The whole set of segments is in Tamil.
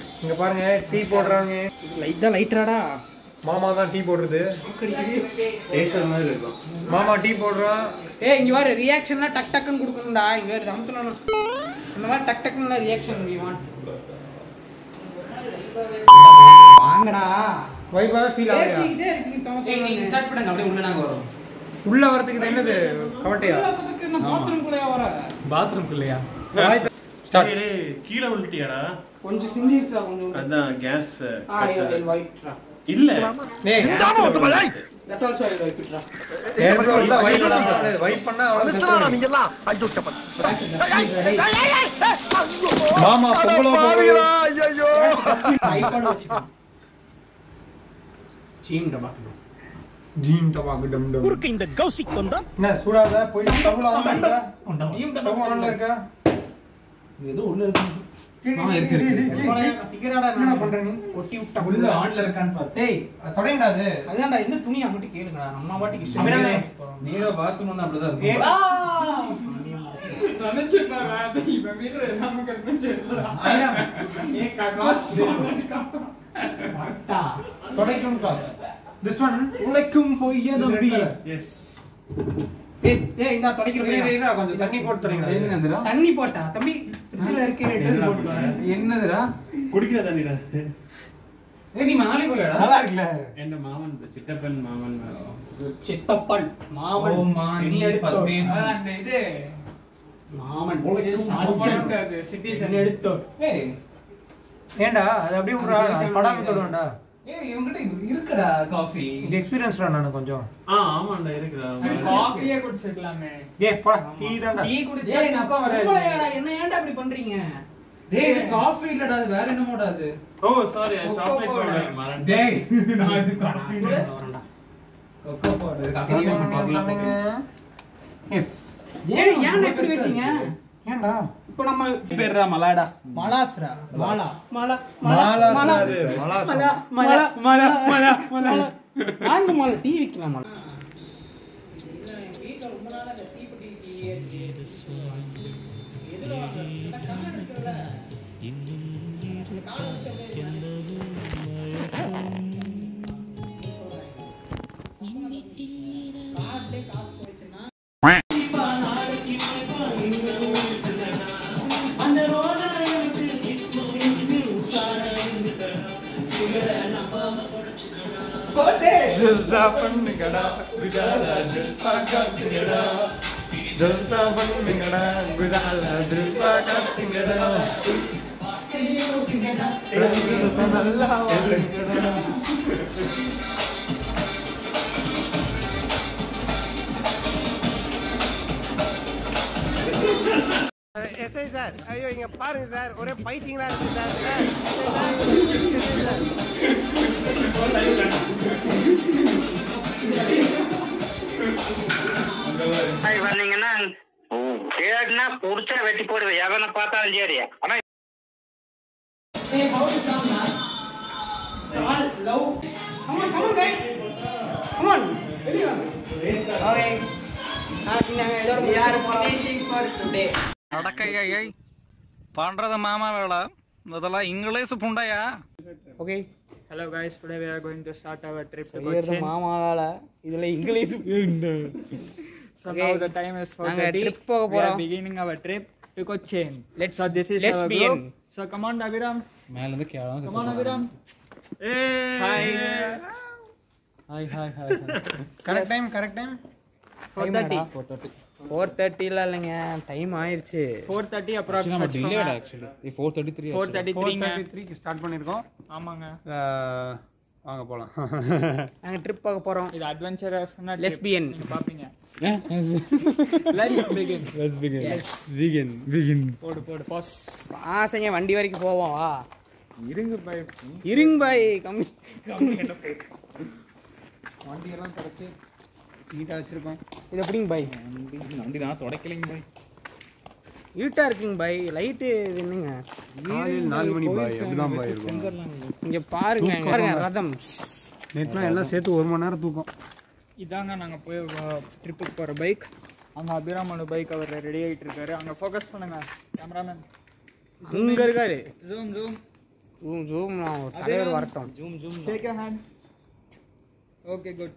இங்க பாருங்க டீ போடுறாங்க லைட் தான் லைட்ராடா மாமா தான் டீ போடுறது டேஸ்டர் மாதிரி இருக்கும் மாமா டீ போடுறா ஏய் இங்க பாரு ரியாக்ஷன்லாம் டக் டக்குன்னு கொடுக்கணும்டா இங்க வேறு அமுத்தணும் இந்த மாதிரி டக் டக்குன்னு ரியாக்ஷன் வி வாண்ட் வாங்கடா வைபா ஃபீல் ஆகுது பேசிக்கிட்டே இருக்கீங்க தோண ஏய் நீங்க ஸ்டார்ட் பண்ணுங்க அப்படியே உள்ள நாங்க வரோம் உள்ள வரதுக்கு இது என்னது கவட்டையா பாத்ரூம் கூட வர பாத்ரூம்குள்ளயா வாய் ஸ்டார்ட் கீழே விழுட்டியாடா கொஞ்சம் சிந்திருச்சா கொஞ்சம் அதான் கேஸ் ஆ என் வைட்ரா இல்ல டேய் தட் ஆல்சோ ஐ வைட்ரா ஏற்கனவே உள்ள வைப் பண்ண கூடாது வைப் பண்ணா அவ்வளவு மாமா பொங்கலோ பொங்கலோ ஐபாட் வச்சுக்கலாம் சீம் டபா ஜீன் டபாக்கு டம் டம் என்ன சூடாத போய் ஸ்டவ்ல ஆன் இருக்கா ஸ்டவ் ஆன்ல இருக்கா ஏதோ உள்ள இருக்கு டேய், ஆ, இருக்கு, டேய், இருக்கு. டேய், டேய், டேய். ஃபிகராடா என்னடா பண்ற நீ ஒட்டி விட்டா உள்ள ஆன்ல இருக்கான்னு பாத்து டேய் அது தொடங்கடா அது அதான்டா இந்த துணி அங்கிட்டு கேளுங்கடா நம்ம பாட்டுக்கு இஷ்டம் அபிராமி, போறோம். நேரா பாத்ரூம் வந்து அப்படிதான் ஏய், இருக்கும் அட்டா. துடைக்கணும் பாரு. திஸ் ஒன் உழைக்கும் பொய்ய நம்பி எஸ் ஏய், ஏய், இந்தா துடைக்கிற பையன். கொஞ்சம் தண்ணி போட்டு தொடங்கடா என்னதுடா தண்ணி போட்டா தம்பி ஃப்ரிட்ஜ்ல இருக்க ரெண்டு போட்டு வரேன். என்னதுடா குடிக்கிற தண்ணிடா ஏய் நீ மணாலி போயடா நல்லா இருக்குல்ல என் மாமன் சித்தப்பன் மாமன் சித்தப்பன் மாமன் ஓ, மான், எண்ணி எடுத்தோர். பத்தேன். அந்த இது மாமன் மாமன் அது சிட்டிசன் எடுத்தோர் ஏய் ஏன்டா அது அப்படியே விட்றா நான் படாம தொடுவேன்டா ஏய் இவங்கிட்ட இருக்குடா காஃபி இது எக்ஸ்பீரியன்ஸ்டா நான் கொஞ்சம் ஆ ஆமாண்டா இருக்குடா காஃபியே குடிச்சிருக்கலாமே ஏய் போடா டீ தான்டா டீ குடிச்சா ஏய் நான் தூக்கம் வராது. உங்களையாடா, என்ன ஏன்டா இப்படி பண்றீங்க டேய் இது காஃபி இல்லடா அது வேற என்னமோடா அது ஓ சாரி சாக்லேட் பவுடர் மறந்து டேய் நான் இது காஃபி வரேன்டா. கொக்கோ பவுடர் எஸ் ஏன் ஏன்டா இப்படி வச்சீங்க ஏன்டா இப்போ நம்ம பேர்ரா மலாடா மலாஸ்ரா மாலா மாலா மாலாஸ் மாலா அது, மாலாஸ். மலா மலா மலா மலா மலா வாங்க மாலா டீ விக்கலாம் மாலா ஜல்சா பண்ணுங்கடா குஜாலா ஜல்பா காட்டுங்கடா ஜல்சா பண்ணுங்கடா குஜாலா ஜல்பா காட்டுங்கடா நல்லா வாழுங்கடா எஸ்ஐ சார் ஐயோ இங்க பாருங்க சார் ஒரே பைத்தியங்களா இருக்கு sir sir SI sir SI sir வந்தீங்கன்னா தேடினா புடிச்சா வெட்டி போடுது எவனை பார்த்தாலும் சரி ஆனா Hey, how to sound, man? Sound low. Come on, come on, guys. Come on. வெளிய வாங்க. Okay. நாளைக்கு நாங்க இதோட we are finishing for today. அடக்கையை பண்றது மாமா வேலை இதெல்லாம் இங்கிலீஷ் புண்டையா Okay. Hello guys, today we are going to start our trip to செய்யறது Cochin. மாமாவால இதுல English So Okay. now the time is for நாங்க the tea. trip போக We are போறோம். beginning our trip to Cochin. Let's- so this is let's our begin. group. So come on, Aviram. மேல இருந்து கேவலம் Come on, Aviram. ஏ Hi. Hi hi hi correct time correct time 4:30. Four தேர்ட்டில இல்லைங்க டைம் ஆயிருச்சு 4:30 approx. நம்ம வச்சுக்கோங்க. டிலேடா ஆக்சுவலி 433 4:33 ங்க. 4:33 ஸ்டார்ட் பண்ணிருக்கோம் ஆமாங்க அஹ், வாங்க போலாம் நாங்க ட்ரிப் போக போறோம் இது அட்வென்ச்சரஸ் லெஸ்பியன் பாப்பீங்க Let's begin. Let's begin vegan begin போடு போடு பாஸ் ஆசைங்க வண்டி வரைக்கும் போவோம் வா இருங்க பை இருங்க பாய் கம்மி வண்டி எல்லாம் தொடச்சு நீட்டா வச்சிருக்கோம் இது எப்படிங்க பாய் வண்டி நான் தொடக்கலைங்க பாய் இருட்டா இருக்குங்க பாய் லைட்டு இது என்னங்க காலையில் நாலு மணி பாய் அப்படிதான் பாய் இருக்கும் இங்க பாருங்க இங்க பாருங்க ரதம் நேற்றுலாம் எல்லாம் சேர்த்து ஒரு மணி நேரம் தூக்கம் இதாங்க நாங்க போய் ட்ரிப்புக்கு போற பைக் அங்க அபிராமனு பைக் அவர் ரெடி ஆயிட்டு இருக்காரு அங்க ஃபோக்கஸ் பண்ணுங்க கேமராமேன் அங்க இருக்காரு ஜூம் ஜூம் ஜூம் ஜூம் தலைவர் வரட்டும் zoom zoom Shake your hand. Okay, good.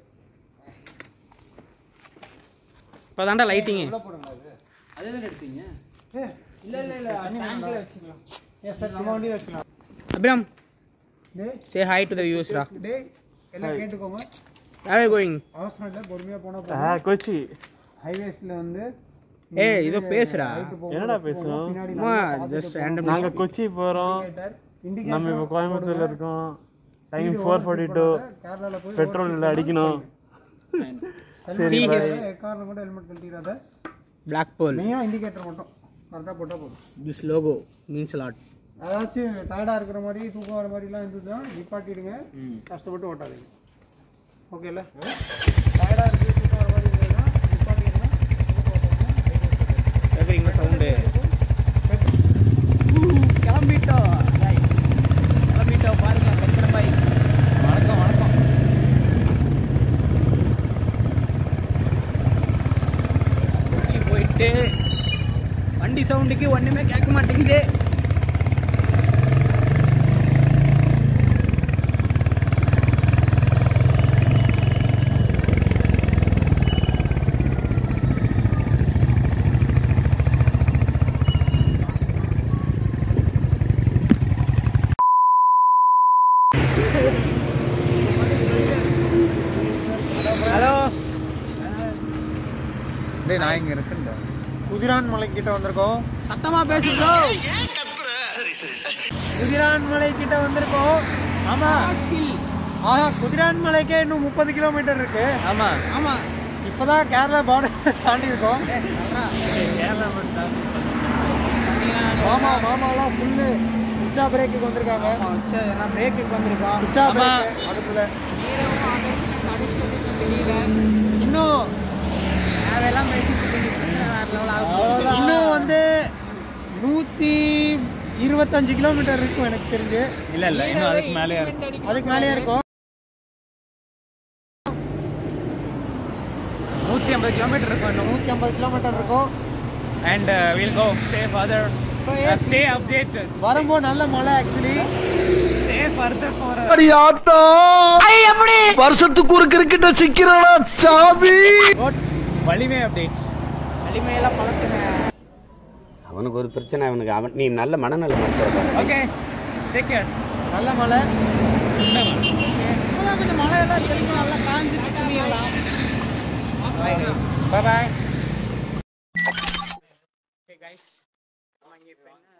இப்போ தாண்டா லைட்டிங்கு அதே தானே எடுத்தீங்க இல்ல இல்ல இல்ல டேங்க்ல வச்சுக்கலாம் எஸ் சார் நம்ம வண்டி வச்சுக்கலாம் அபிராம் டேய் சே ஹாய் டு த வியூஸ்ரா டேய் எல்லாம் கேட்டுக்கோங்க வேர் கோயிங் அவசரம் இல்லை பொறுமையா போனா போதும் கொச்சி ஹைவேஸ்ல வந்து ஏய் இதோ பேசுடா என்னடா பேசுறோம் பின்னாடி சும்மா ஜஸ்ட் ரேண்டம் நாங்க கொச்சி போறோம் நம்ம இப்ப கோயம்புத்தூர்ல இருக்கோம் டைம் ஃபோர் ஃபார்ட்டி டூ கேரளால போய் பெட்ரோல் அடிக்கணும் சி ஹிஸ் கார்ல மட்டும் ஹெல்மெட் கழட்டிடாத பிளாக் போல் நீயும் இண்டிகேட்டர் மட்டும் கரெக்டாக போட்டால் போதும் திஸ் லோகோ மீன்ஸ் லாட் ஏதாச்சும் டயர்டாக இருக்கிற மாதிரி தூக்கம் வர மாதிரிலாம் இருந்ததுன்னா நிப்பாட்டிடுங்க கஷ்டப்பட்டு ஓட்டாதீங்க ஓகேல டயர்டாக இருக்கு தூக்கம் வர மாதிரி இருந்ததுன்னா நிப்பாட்டிடுங்க கேட்குறீங்களா சவுண்டு கிளம்பிட்டோம் guys. கிளம்பிட்டோம் பாருங்க பத்திரம் பாய் வணக்கம் வணக்கம் கொச்சி போயிட்டு வண்டி சவுண்டுக்கு ஒண்ணுமே கேட்க மாட்டேங்குது ஹலோ டேய் நான் இங்க இருக்கேன்டா குதிரான் மலை கிட்ட வந்திருக்கோம் சத்தமா பேசுறோ குதிரான் மலை கிட்ட வந்திருக்கோம் ஆமா ஆஹா குதிரான் மலைக்கே இன்னும் முப்பது கிலோமீட்டர் இருக்கு ஆமா ஆமா இப்பதான் கேரளா பார்டர் தாண்டி இருக்கோம் மாமா மாமாலாம் ஃபுல்லு உச்சா பிரேக்குக்கு வந்திருக்காங்க நான் பிரேக்குக்கு வந்திருக்கோம் உச்சா பிரேக் அதுக்குள்ள இன்னும் தேவையெல்லாம் பேசிட்டு இருக்கீங்க. பிரச்சனை வேற level ஆகும். இன்னும் வந்து நூத்தி இருபத்தஞ்சு கிலோமீட்டர் இருக்கும் எனக்கு தெரிஞ்சு இல்ல இல்ல இன்னும் அதுக்கு மேலயே இருக்கும் அதுக்கு மேலேயே இருக்கும் நூத்தி ஐம்பது கிலோமீட்டர் இருக்கும் இன்னும் நூத்தி ஐம்பது கிலோமீட்டர் இருக்கும் and will go stay further stay updated வரும்போது நல்ல மழை ஆக்சுவலி ஸ்டே ஃபர்தர் ஃபார் வருஷத்துக்கு ஒரு கிரிக்கெட்ட சிக்கிறானா சாமி வலிமை அப்டேட் வலிமையெல்லாம் பழசுங்க அவனுக்கு ஒரு பிரச்சனை அவனுக்கு அவன் நீ நல்ல மனநல மருத்துவர் ஓகே டேக் கேர் நல்ல மழை இப்பதான் கொஞ்சம் மழை எல்லாம் தெரியும் நல்லா காஞ்சிட்டு துணியெல்லாம் பை பை ஓகே கைஸ் நம்ம இங்க இப்போ என்ன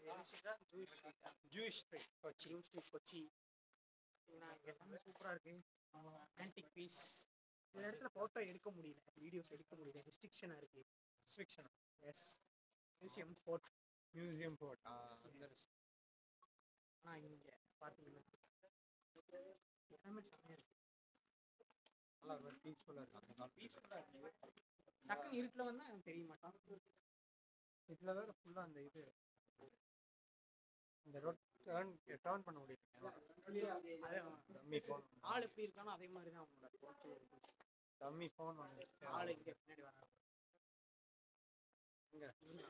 juice street Kochi juice street Kochi நான் இங்க எல்லாமே சூப்பரா இருக்கு ஆன்டிக் பீஸ் இந்த இடத்துல போட்டோ எடுக்க முடியல வீடியோஸ் எடுக்க முடியல ரெஸ்ட்ரிக்ஷனா இருக்கு ரெஸ்ட்ரிக்ஷன் எஸ் மியூசியம் போர்ட் மியூசியம் போர்ட் ஆனா இங்க பாத்தீங்கன்னா எல்லாமே செம்மையா இருக்கு நல்லா ஒரு பீஸ்ஃபுல்லா இருக்கு பீஸ்ஃபுல்லா இருக்கு டக்குன்னு இருட்டுல வந்தா எனக்கு தெரிய மாட்டான் இதுல வேற ஃபுல்லா அந்த இது இந்த ரோட் டர்ன் டர்ன் பண்ண முடியும் டம்மி ஃபோன் ஆள் எப்படி இருக்கானோ அதே மாதிரி தான் அவனோட தோற்றம் இருக்கும் டம்மி ஃபோன் ஆள் இங்க பின்னாடி வரான் இங்க இவன்தான்.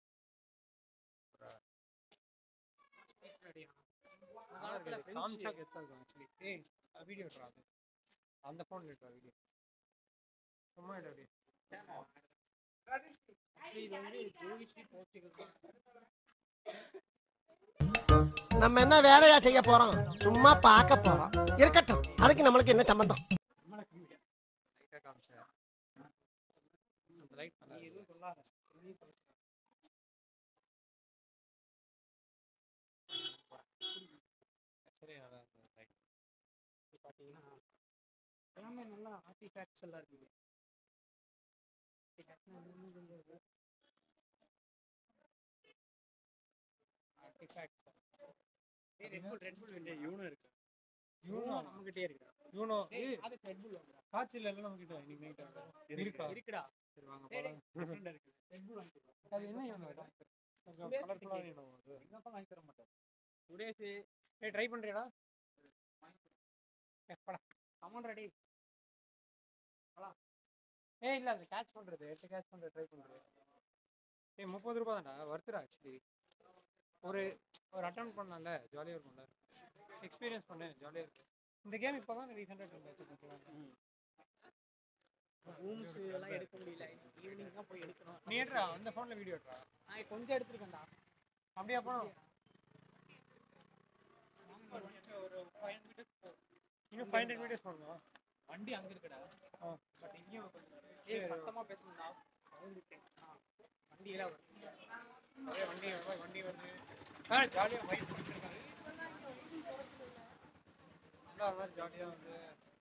பின்னாடி அவன். அந்த காலத்துல காமிச்சா French- கெத்தா இருக்கும் ஆக்சுவலி ஏய் வீடியோ எடுறாது அந்த ஃபோன் எடுறா வீடியோ சும்மா எடு அப்படியே இது வந்து ஜோதிஷி போர்ச்சுகல் நம்ம என்ன வேலையா செய்ய போறோம் சும்மா பார்க்க போறோம் இருக்கட்டும் அதுக்கு நம்மளுக்கு என்ன சம்பந்தம் லைட்டா காமிச்சா அந்த லைட் நல்லா நீ எதுவும் சொல்லாத நீ சொல்லு. சரி நல்லா இருக்கு லைட் இது பாத்தீங்கன்னா எல்லாமே நல்லா ஆர்டிஃபேக்ட்ஸ் எல்லாம் இருக்குது artefacts red bull red bull வேண்டிய யூனோ இருக்கு யூனோ நம்மகிட்டே இருக்கு யூனோ டேய் அது ரெட் புல் வாங்குறா காய்ச்சல் எல்லாம் நம்ம கிட்ட இன்னைக்கு நைட் இருக்கா இருக்குடா சரி வாங்க டேய், போலாம் different ஆ இருக்கு ரெட் புல் வாங்கிக்கோ அது என்ன யூனோ கொஞ்சம் Basic கலர்ஃபுல்லா technique. யூனோ அது எங்கப்பா வாங்கி தர மாட்டார் சுரேஷ் ஏய் ட்ரை பண்றியாடா எப்படா கமான் ரெடி ஏய் இல்ல அது கேட்ச் பண்றது எடுத்து கேட்ச் பண்றது ட்ரை பண்றது ஏய் முப்பது ரூபாய் தான்டா வர்த்துடா ஆக்சுவலி ஒரு ஒரு அட்டன் பண்ணலாம்ல ஜாலியாக இருக்கும்ல எக்ஸ்பீரியன்ஸ் பண்ணேன் ஜாலியாக இருக்கு இந்த கேம் இப்போ தான் ரீசெண்டாக இருந்துச்சு ரூம்ஸ் எல்லாம் எடுக்க முடியல ஈவினிங் தான் போய் எடுக்கணும் நீ எடுறா அந்த ஃபோனில் வீடியோ எடுறா நான் கொஞ்சம் எடுத்துருக்கேன்டா அப்படியா போனோம் ஒரு ஃபைவ் மினிட்ஸ் இன்னும் ஃபைவ் ஹண்ட்ரட் வீடியோஸ் பண்ணணும் வண்டி அங்க இருக்குடா ஆ. பட் இங்கேயும் கொஞ்சம் ஏய் சத்தமா பேசணும்டா வந்துட்டேன் வண்டியெல்லாம் வருது அதே வண்டி வருது வண்டி வருது ஆ ஜாலியாக வைப் பண்ணிருக்காங்க நல்லா அது மாதிரி ஜாலியாக வந்து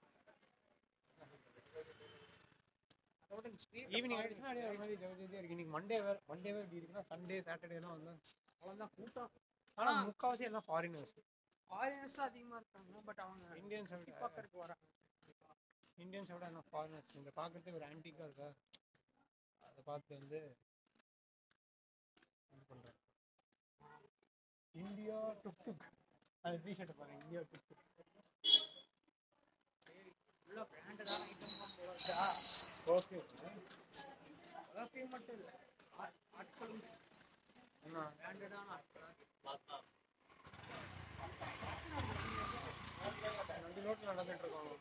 அதோட இந்த ஸ்ட்ரீட் ஈவினிங் ஆயிடுச்சுன்னா அப்படியே ஒரு மாதிரி ஜாலியாக இருக்கு இன்னைக்கு மண்டே வேறு மண்டே வேறு இப்படி இருக்குன்னா சண்டே சாட்டர்டேலாம் வந்து அவ்வளோதான் கூட்டம் ஆனால் முக்கால்வாசி எல்லாம் ஃபாரினர்ஸ் ஃபாரினர்ஸ் அதிகமா இருக்காங்க பட் அவங்க இந்தியன்ஸை சுத்தி விட பார்க்கறதுக்கு வராங்க இந்தியன்ஸை விட என்ன ஃபாரினர்ஸ் இந்த பார்க்கறதுக்கு ஒரு ஆன்டிக்காக இருக்கா அதை பார்த்து வந்து இது பண்ணுறேன் இந்தியா டுக் டுக் அது டிஷர்ட் பாருங்க இந்தியா டுக் டுக் உள்ள பிராண்டடான ஐட்டம் போல இருக்கா ஓகே பர்ஃப்யூம் மட்டும் இல்ல ஆட்- ஆட்களும் என்ன பிராண்டடான ஆட்களா ரெண்டு நோட்டில் நடந்துட்டு இருக்கோம்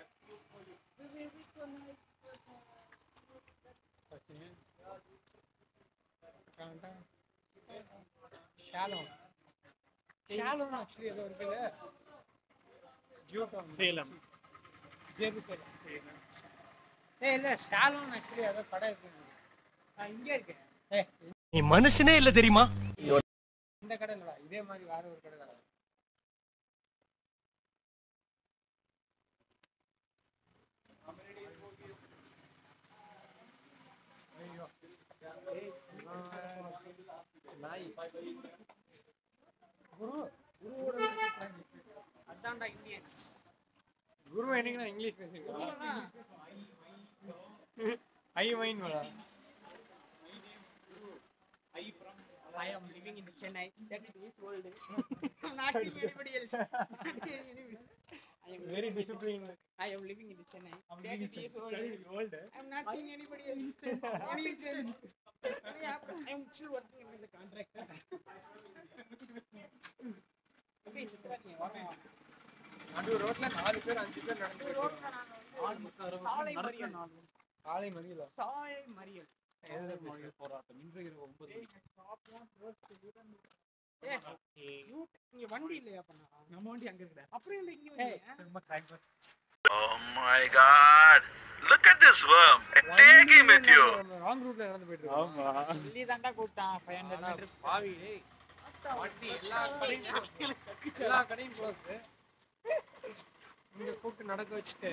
ஷாலோம் ஷாலோம் ஆக்சுவலி ஏதோ இருக்குல்ல ஜூட்டோ சேலம் ஜேபிகர் சேலம் ஏய் இல்ல ஷாலோம் ஆக்சுவலி ஏதோ கடை இருக்கு நான் இங்க இருக்கேன் ஏய் நீ மனுஷனே இல்ல தெரியுமா இந்த கடை இல்லடா இதே மாதிரி வேற ஒரு கடை தான் ஐயோ நாய் குரு குருவோட அதான்டா இந்தியன் குரு என்னைக்கு நான் இங்கிலீஷ் பேசுறேன் ஐ மைன் வரா I am living in Chennai. That is his world. I'm not seeing anybody else. I am very discipline I am living in Chennai. That is his world. I'm not seeing anybody else. Any else. I am still working in the contract. Okay, நிக்காதீங்க, வாங்க. நடு ரோட்ல நாலு பேர் அஞ்சு பேர் நடந்து ரோட்ல நாங்க வந்து சாலை மறியல் காலை மதியல சாலை மறியல் போராட்டம் இன்று இரவு ஒன்பது ஏய், you- இங்க வண்டி இல்லையா பண்ணா நம்ம வண்டி அங்க இருக்குடா அப்புறம் இந்த இங்க வந்தீங்க சும்மா time pass Oh my god. Look at this worm. Take him with you. Wrong ரூட்ல நடந்து போயிட்டு இருக்கோம் ஆமா டெல்லி தாண்டா கூப்பிட்டான் ஃபைவ் ஹண்ட்ரட் மீட்டர்ஸ் பாவி டேய் வண்டி எல்லா கடையும் எல்லா கடையும் க்ளோஸ் இங்க கூப்பிட்டு நடக்க வச்சுட்டு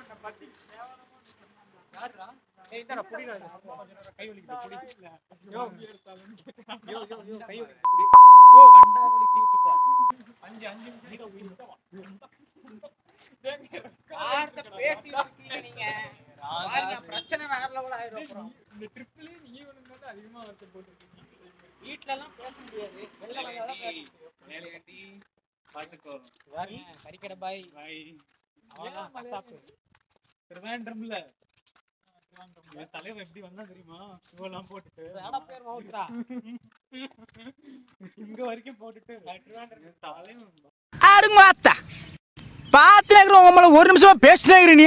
யாருடா ஏய் இந்தாடா புடிடா இது. கொஞ்ச நேரம் கை வலிக்குது புடி யோ யோ யோ யோ கை வலிக்குது புடி ஓ கண்டாரோட கீச்சு பார் அஞ்சு அஞ்சு நிமிஷம் வார்த்தை பேசிட்டு இருக்கீங்க நீங்க பாருங்க பிரச்சனை வேற லெவல் ஆயிரும் அப்புறம் இந்த ட்ரிப்லயே நீ ஒண்ணு தான் அதிகமா வருத்த போட்டுருக்கீங்க வீட்ல எல்லாம் பேச முடியாது வெளில வந்தாதான் பேச முடியும் வேலை கட்டி பாட்டுக்கு வரும் பாருங்க கறிக்கடை பாய் பாய் அவன்தான் கசாப்பு திருவேண்டம்ல என் தலைவன் எப்படி வந்தா தெரியுமா இவெல்லாம் போட்டுட்டு வேட பேர் மவுத்ரா இங்க வரைக்கும் போட்டுட்டு திருவேண்டர் தலைவன் ஆடுமாத்தா பாத்துனே உங்களை ஒரு நிமிஷமா பேசினே நீ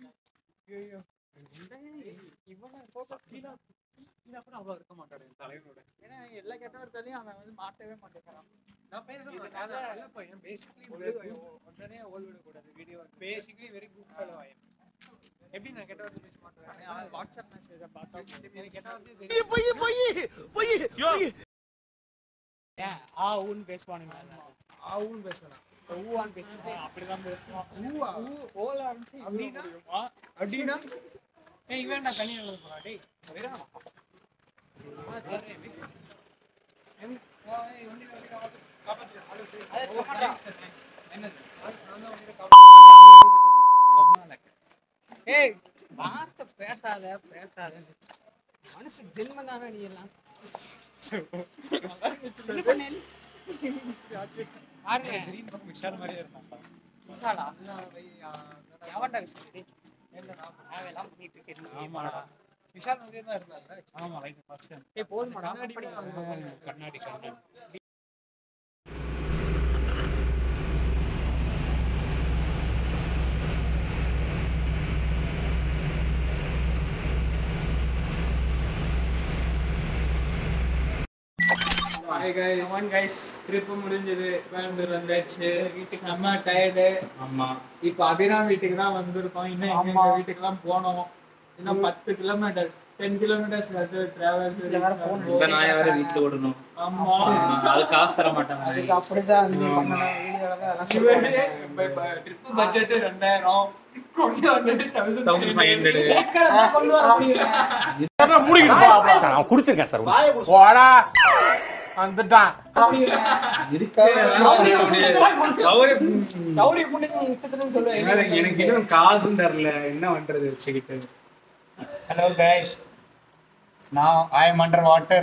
இவனை போட்டோ கீழே கீழே கூட அவ்வளவு இருக்க மாட்டாரு என் தலைவனோட ஏன்னா எல்லா கெட்ட ஒருத்தரையும் அவன் வந்து மாட்டவே மாட்டேங்கிறான் நான் பேசுறேன் நல்ல நல்ல பையன் பேசிக்கலி உடனே ஓல் விட கூடாது video basically very good fellow ஐ எப்படி நான் கெட்ட வார்த்தை பேச மாட்டேன் வாட்ஸ்அப் மெசேஜ பார்த்தா எனக்கு கெட்ட வார்த்தை தெரியும் பொய் பொய் பொய் பொய் ஏன் ஆ ஊன்னு பேசுவானுங்க ஆவுன்னு பேசுவேன் ஊவான்னு பேசுவான் அப்படிதான் பேசுவான் ஊவா ஊ ஓல ஆரம்பிச்சு அப்படின்னா அப்படின்னா ஏய் இவன் நான் தனியா எழுத போறா டேய் வேறா ஏய் வார்த்தை பேசாத பேசாத மனசு ஜென்மம் தானே நீ எல்லாம் இது பண்ணேன். பாருங்க விஷால் மாதிரியே இருந்தான் விஷாலா எவன்டா விஷால் டேய்? தேவையெல்லாம் பண்ணிட்டு இருக்கேன் ஆமாடா விஷால் மாதிரியே தான் இருந்தாங்க ஆமா ரைட் ஃபர்ஸ்ட் ஏய் போதுமாடா கண்ணாடி அப்படியே கண்ணாடி கண்ணாடி hi guys come on guys trip முடிஞ்சது கோயம்புத்தூர் வந்தாச்சு வீட்டுக்கு செம்ம டயர்டு ஆமா இப்போ அபிராம் வீட்டுக்கு தான் வந்திருக்கோம் இன்னும் எங்க எங்க வீட்டுக்கு தான் போனோம் இன்னும் பத்து கிலோமீட்டர் டென் கிலோமீட்டர்ஸ் வந்து டிராவல் இந்த நாயை வேற வீட்டுல விடணும் ஆமா அது காசு தர மாட்டாங்க அதுக்கு அப்படிதான் வந்து பண்ணணும் வீடியோல அதெல்லாம் ட்ரிப் பட்ஜெட் ரெண்டாயிரம் கொண்டு வந்தது தௌசண்ட் ஃபைவ் ஹண்ட்ரட் கொண்டு வர முடியல நான் குடிச்சிருக்கேன் சார் போடா வந்துட்டான் கௌரி கௌரி புண்ணியம் நட்சத்திரம் சொல்லுவேன் எனக்கு இன்னும் காசும் தரல என்ன பண்றது வச்சுக்கிட்டு hello guys now i am under water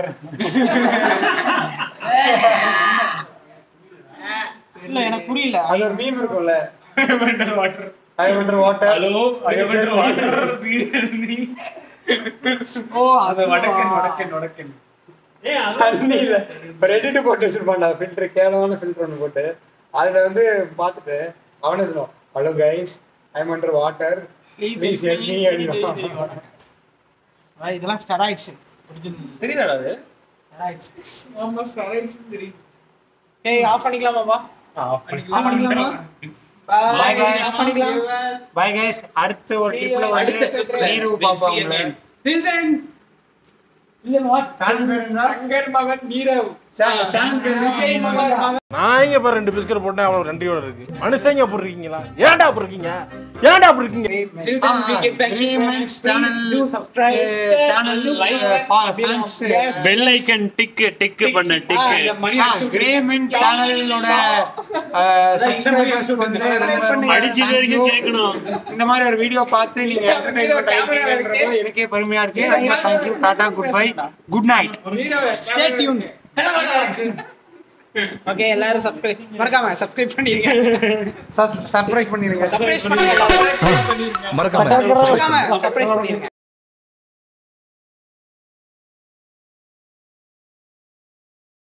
இல்ல எனக்கு புரியல அது ஒரு மீம் இருக்கும்ல water i am under water hello water ஓ அது வடக்கன் வடக்கன் வடக்கன் தண்ணியில ரெடிட்டு போட்டு வச்சிருப்பான்டா ஃபில்டர் கேவலமான ஃபில்டர் ஒன்று போட்டு அதுல வந்து பார்த்துட்டு அவனே சொல்லுவான் hello guys I am under water please help me அப்படின்னா இதெல்லாம் ஸ்டெராய்ட்ஸ் தெரியுதாடா அது ஸ்டெராய்ட்ஸ் ஆமா ஸ்டெராய்ட்ஸ் தெரியும் ஏய் ஆஃப் பண்ணிக்கலாமாப்பா ஆஃப் ஆஃப் பண்ணிக்கலாமா பை ஆஃப் பண்ணிக்கலாம் பை கைஸ் அடுத்த ஒரு ட்ரிப்ல வந்து நீரு பாப்பாங்க till then இல்ல வாட் சங்கர் மகன் நீரவ் சங்கர் விஜய் மகன் மகன் நான் இங்க பாரு ரெண்டு பிஸ்கட் போட்டேன் அவ்வளவு ரெண்டையோட இருக்கு மனுஷங்க அப்படி இருக்கீங்களா ஏன்டா அப்படி இருக்கீங்க ஏன்டா அப்படி இருக்கீங்க till then we get back to channel do subscribe channel like yes bell icon tick tick பண்ண இந்த மணி அடிச்சு கிரேமென் சேனலோட சப்ஸ்கிரைபர்ஸ் வந்து ரொம்ப அடிச்சு வரைக்கும் கேட்கணும் இந்த மாதிரி ஒரு வீடியோ பார்த்து நீங்க என்டர்டைன்மெண்ட் ஆகிட்டீங்கன்றது எனக்கே பெருமையா இருக்கு ரொம்ப தேங்க்யூ டாடா குட் பை குட் நைட் stay tuned ஓகே எல்லாரும் சப்ஸ்கிரைப் மறக்காம சப்ஸ்கிரைப் பண்ணிருங்க சர்ப்ரைஸ் பண்ணிருங்க சர்ப்ரைஸ் பண்ணுங்க மறக்காம சர்ப்ரைஸ் பண்ணிருங்க